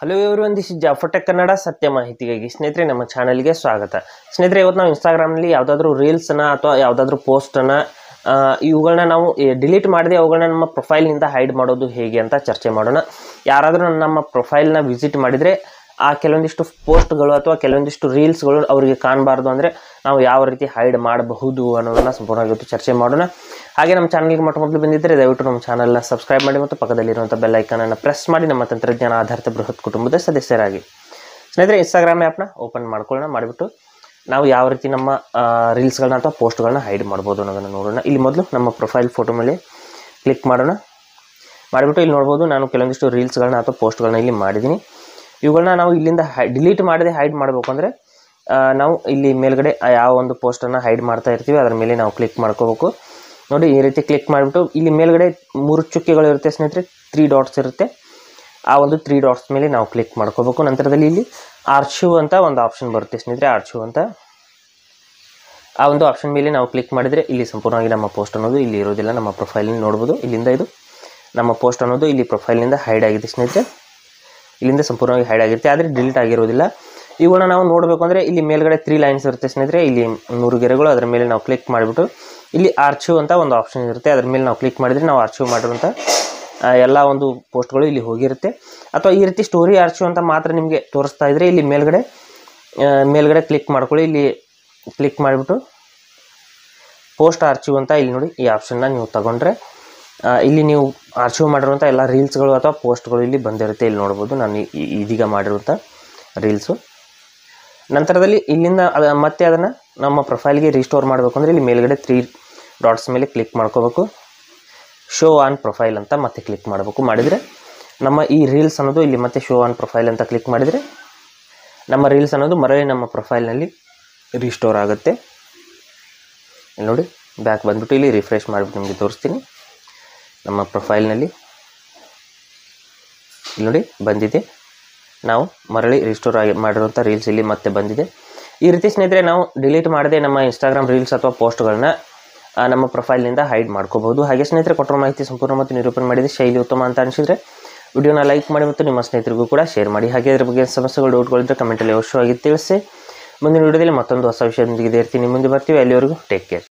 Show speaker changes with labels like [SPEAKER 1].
[SPEAKER 1] hello ಇವರು ಒಂದಿಷ್ಟು ಜಾಫಟೆಕ್ ಕನ್ನಡ ಸತ್ಯ ಮಾಹಿತಿಗಾಗಿ ಸ್ನೇಹಿತರೆ ನಮ್ಮ ಚಾನಲ್ಗೆ ಸ್ವಾಗತ ಸ್ನೇಹಿತರೆ ಇವತ್ತು ನಾವು ಇನ್ಸ್ಟಾಗ್ರಾಮ್ನಲ್ಲಿ ಯಾವುದಾದ್ರೂ ರೀಲ್ಸನ್ನ ಅಥವಾ ಯಾವುದಾದ್ರೂ ಪೋಸ್ಟನ್ನು ಇವುಗಳನ್ನ ನಾವು ಡಿಲೀಟ್ ಮಾಡದೆ ಅವುಗಳನ್ನ ನಮ್ಮ ಪ್ರೊಫೈಲ್ನಿಂದ ಹೈಡ್ ಮಾಡೋದು ಹೇಗೆ ಅಂತ ಚರ್ಚೆ ಮಾಡೋಣ ಯಾರಾದರೂ ನಮ್ಮ ಪ್ರೊಫೈಲ್ನ ವಿಸಿಟ್ ಮಾಡಿದರೆ ಆ ಕೆಲವೊಂದಿಷ್ಟು ಪೋಸ್ಟ್ಗಳು ಅಥವಾ ಕೆಲವೊಂದಿಷ್ಟು ರೀಲ್ಸ್ಗಳು ಅವರಿಗೆ ಕಾಣಬಾರ್ದು ಅಂದರೆ ನಾವು ಯಾವ ರೀತಿ ಹೈಡ್ ಮಾಡಬಹುದು ಅನ್ನೋದನ್ನ ಸಂಪೂರ್ಣವಾಗಿ ಇವತ್ತು ಚರ್ಚೆ ಮಾಡೋಣ ಹಾಗೆ ನಮ್ಮ ಚಾನಲ್ಗೆ ಮೊಟ್ಟ ಮೊದಲು ಬಂದಿದ್ದರೆ ದಯವಿಟ್ಟು ನಮ್ಮ ಚಾನಲ್ನ ಸಬ್ಸ್ಕ್ರೈಬ್ ಮಾಡಿ ಮತ್ತು ಪಕ್ಕದಲ್ಲಿರುವಂಥ ಬೆಲ್ ಐಕನನ್ನು ಪ್ರೆಸ್ ಮಾಡಿ ನಮ್ಮ ತಂತ್ರಜ್ಞಾನ ಆಧಾರಿತ ಬೃಹತ್ ಕುಟುಂಬದ ಸದಸ್ಯರಾಗಿ ಸ್ನೇಹಿತರೆ ಇನ್ಸ್ಟಾಗ್ರಾಮ್ ಆ್ಯಪ್ನ ಓಪನ್ ಮಾಡ್ಕೊಳ್ಳೋಣ ಮಾಡಿಬಿಟ್ಟು ನಾವು ಯಾವ ರೀತಿ ನಮ್ಮ ರೀಲ್ಸ್ಗಳನ್ನ ಅಥವಾ ಪೋಸ್ಟ್ಗಳನ್ನ ಹೈಡ್ ಮಾಡ್ಬೋದು ಅನ್ನೋದನ್ನು ನೋಡೋಣ ಇಲ್ಲಿ ಮೊದಲು ನಮ್ಮ ಪ್ರೊಫೈಲ್ ಫೋಟೋ ಮೇಲೆ ಕ್ಲಿಕ್ ಮಾಡೋಣ ಮಾಡಿಬಿಟ್ಟು ಇಲ್ಲಿ ನೋಡ್ಬೋದು ನಾನು ಕೆಲವೊಂದಿಷ್ಟು ರೀಲ್ಸ್ಗಳನ್ನ ಅಥವಾ ಪೋಸ್ಟ್ಗಳನ್ನ ಇಲ್ಲಿ ಮಾಡಿದ್ದೀನಿ ಇವುಗಳನ್ನ ನಾವು ಇಲ್ಲಿಂದ ಹೈ ಡಿಲೀಟ್ ಮಾಡದೆ ಹೈಡ್ ಮಾಡಬೇಕು ಅಂದರೆ ನಾವು ಇಲ್ಲಿ ಮೇಲ್ಗಡೆ ಆ ಯಾವ ಒಂದು ಪೋಸ್ಟನ್ನು ಹೈಡ್ ಮಾಡ್ತಾ ಇರ್ತೀವಿ ಅದರ ಮೇಲೆ ನಾವು ಕ್ಲಿಕ್ ಮಾಡ್ಕೋಬೇಕು ನೋಡಿ ಈ ರೀತಿ ಕ್ಲಿಕ್ ಮಾಡಿಬಿಟ್ಟು ಇಲ್ಲಿ ಮೇಲ್ಗಡೆ ಮೂರು ಚುಕ್ಕೆಗಳು ಇರುತ್ತೆ ಸ್ನೇಹಿತರೆ ತ್ರೀ ಡಾಟ್ಸ್ ಇರುತ್ತೆ ಆ ಒಂದು ತ್ರೀ ಡಾಟ್ಸ್ ಮೇಲೆ ನಾವು ಕ್ಲಿಕ್ ಮಾಡ್ಕೋಬೇಕು ನಂತರದಲ್ಲಿ ಇಲ್ಲಿ ಆರ್ಚಿವ್ ಅಂತ ಒಂದು ಆಪ್ಷನ್ ಬರುತ್ತೆ ಸ್ನೇಹಿತರೆ ಆರ್ಚಿವ್ ಅಂತ ಆ ಒಂದು ಆಪ್ಷನ್ ಮೇಲೆ ನಾವು ಕ್ಲಿಕ್ ಮಾಡಿದರೆ ಇಲ್ಲಿ ಸಂಪೂರ್ಣವಾಗಿ ನಮ್ಮ ಪೋಸ್ಟ್ ಅನ್ನೋದು ಇಲ್ಲಿ ಇರೋದಿಲ್ಲ ನಮ್ಮ ಪ್ರೊಫೈಲ್ನ ನೋಡ್ಬೋದು ಇಲ್ಲಿಂದ ಇದು ನಮ್ಮ ಪೋಸ್ಟ್ ಅನ್ನೋದು ಇಲ್ಲಿ ಪ್ರೊಫೈಲ್ನಿಂದ ಹೈಡ್ ಆಗಿದೆ ಸ್ನೇಹಿತರೆ ಇಲ್ಲಿಂದ ಸಂಪೂರ್ಣವಾಗಿ ಹೈಡ್ ಆಗಿರುತ್ತೆ ಆದರೆ ಡಿಲೀಟ್ ಆಗಿರೋದಿಲ್ಲ ಇವುಗಳನ್ನ ನಾವು ನೋಡಬೇಕು ಅಂದರೆ ಇಲ್ಲಿ ಮೇಲ್ಗಡೆ ತ್ರೀ ಲೈನ್ಸ್ ಇರುತ್ತೆ ಸ್ನೇಹಿತರೆ ಇಲ್ಲಿ ಮೂರು ಗೆರೆಗಳು ಅದರ ಮೇಲೆ ನಾವು ಕ್ಲಿಕ್ ಮಾಡಿಬಿಟ್ಟು ಇಲ್ಲಿ ಆರ್ಚಿವ್ ಅಂತ ಒಂದು ಆಪ್ಷನ್ ಇರುತ್ತೆ ಅದರ ಮೇಲೆ ನಾವು ಕ್ಲಿಕ್ ಮಾಡಿದರೆ ನಾವು ಆರ್ಚಿವ್ ಮಾಡಿರುವಂಥ ಆ, ಎಲ್ಲ ಒಂದು ಪೋಸ್ಟ್ಗಳು ಇಲ್ಲಿ ಹೋಗಿರುತ್ತೆ ಅಥವಾ ಈ ರೀತಿ ಸ್ಟೋರಿ ಆರ್ಚಿವ್ ಅಂತ ಮಾತ್ರ ನಿಮಗೆ ತೋರಿಸ್ತಾ ಇದ್ರೆ ಇಲ್ಲಿ ಮೇಲ್ಗಡೆ ಆ, ಮೇಲ್ಗಡೆ ಕ್ಲಿಕ್ ಮಾಡ್ಕೊಳ್ಳಿ ಇಲ್ಲಿ ಕ್ಲಿಕ್ ಮಾಡಿಬಿಟ್ಟು ಪೋಸ್ಟ್ ಆರ್ಚಿವ್ ಅಂತ ಇಲ್ಲಿ ನೋಡಿ ಈ ಆಪ್ಷನ್ನ ನೀವು ತಗೊಂಡ್ರೆ ಆ, ಇಲ್ಲಿ ನೀವು ಆರ್ಚಿವ್ ಮಾಡಿರುವಂಥ ಎಲ್ಲ ರೀಲ್ಸ್ಗಳು ಅಥವಾ ಪೋಸ್ಟ್ಗಳು ಇಲ್ಲಿ ಬಂದಿರುತ್ತೆ ಇಲ್ಲಿ ನೋಡ್ಬೋದು ನಾನು ಈ- ಈ- ಇದೀಗ ಮಾಡಿರುವಂಥ ರೀಲ್ಸು ನಂತರದಲ್ಲಿ ಇಲ್ಲಿಂದ ಅದ ಮತ್ತೆ ಅದನ್ನು ನಮ್ಮ ಪ್ರೊಫೈಲ್ಗೆ ರೀಸ್ಟೋರ್ ಮಾಡಬೇಕು ಅಂದರೆ ಇಲ್ಲಿ ಮೇಲ್ಗಡೆ ತ್ರೀ ಡಾಟ್ಸ್ ಮೇಲೆ ಕ್ಲಿಕ್ ಮಾಡ್ಕೋಬೇಕು ಶೋ ಆನ್ ಪ್ರೊಫೈಲ್ ಅಂತ ಮತ್ತೆ ಕ್ಲಿಕ್ ಮಾಡಬೇಕು ಮಾಡಿದರೆ ನಮ್ಮ ಈ ರೀಲ್ಸ್ ಅನ್ನೋದು ಇಲ್ಲಿ ಮತ್ತೆ ಶೋ ಆನ್ ಪ್ರೊಫೈಲ್ ಅಂತ ಕ್ಲಿಕ್ ಮಾಡಿದರೆ ನಮ್ಮ ರೀಲ್ಸ್ ಅನ್ನೋದು ಮರಳಿ ನಮ್ಮ ಪ್ರೊಫೈಲ್ನಲ್ಲಿ ರೀಸ್ಟೋರ್ ಆಗುತ್ತೆ ಇಲ್ಲಿ ನೋಡಿ ಬ್ಯಾಕ್ ಬಂದ್ಬಿಟ್ಟು ಇಲ್ಲಿ ರಿಫ್ರೆಶ್ ಮಾಡಿಬಿಟ್ಟು ನಿಮಗೆ ತೋರಿಸ್ತೀನಿ ನಮ್ಮ ಪ್ರೊಫೈಲ್ನಲ್ಲಿ ಇಲ್ಲಿ ನೋಡಿ ಬಂದಿದೆ ನಾವು ಮರಳಿ ರಿಸ್ಟೋರ್ ಆಗಿ ಮಾಡಿರುವಂಥ ರೀಲ್ಸ್ ಇಲ್ಲಿ ಮತ್ತೆ ಬಂದಿದೆ ಈ ರೀತಿ ಸ್ನೇಹಿತರೆ ನಾವು ಡಿಲೀಟ್ ಮಾಡದೆ ನಮ್ಮ ಇನ್ಸ್ಟಾಗ್ರಾಮ್ ರೀಲ್ಸ್ ಅಥವಾ ಪೋಸ್ಟ್ಗಳನ್ನ ಆ, ನಮ್ಮ ಪ್ರೊಫೈಲ್ನಿಂದ ಹೈಡ್ ಮಾಡ್ಕೋಬಹುದು ಹಾಗೆ ಸ್ನೇಹಿತರೆ ಕೊಟ್ಟಿರೋ ಮಾಹಿತಿ ಸಂಪೂರ್ಣ ಮತ್ತು ನಿರೂಪಣೆ ಮಾಡಿದೆ ಶೈಲಿ ಉತ್ತಮ ಅಂತ ಅನಿಸಿದ್ರೆ ವಿಡಿಯೋನ ಲೈಕ್ ಮಾಡಿ ಮತ್ತು ನಿಮ್ಮ ಸ್ನೇಹಿತರಿಗೂ ಕೂಡ ಶೇರ್ ಮಾಡಿ ಹಾಗೆ ಅದ್ರ ಬಗ್ಗೆ ಸಮಸ್ಯೆಗಳು ಡೌಟ್ಗಳಿದ್ರೆ ಕಮೆಂಟಲ್ಲಿ ಅವಶ್ಯವಾಗಿ ತಿಳಿಸಿ ಮುಂದಿನ ವಿಡಿಯೋದಲ್ಲಿ ಮತ್ತೊಂದು ಹೊಸ ವಿಷಯದೊಂದಿಗೆ ಇದೇ ಇರ್ತೀನಿ ಮುಂದೆ ಬರ್ತೀವಿ ಅಲ್ಲಿವರೆಗೂ ಟೇಕ್ ಕೇರ್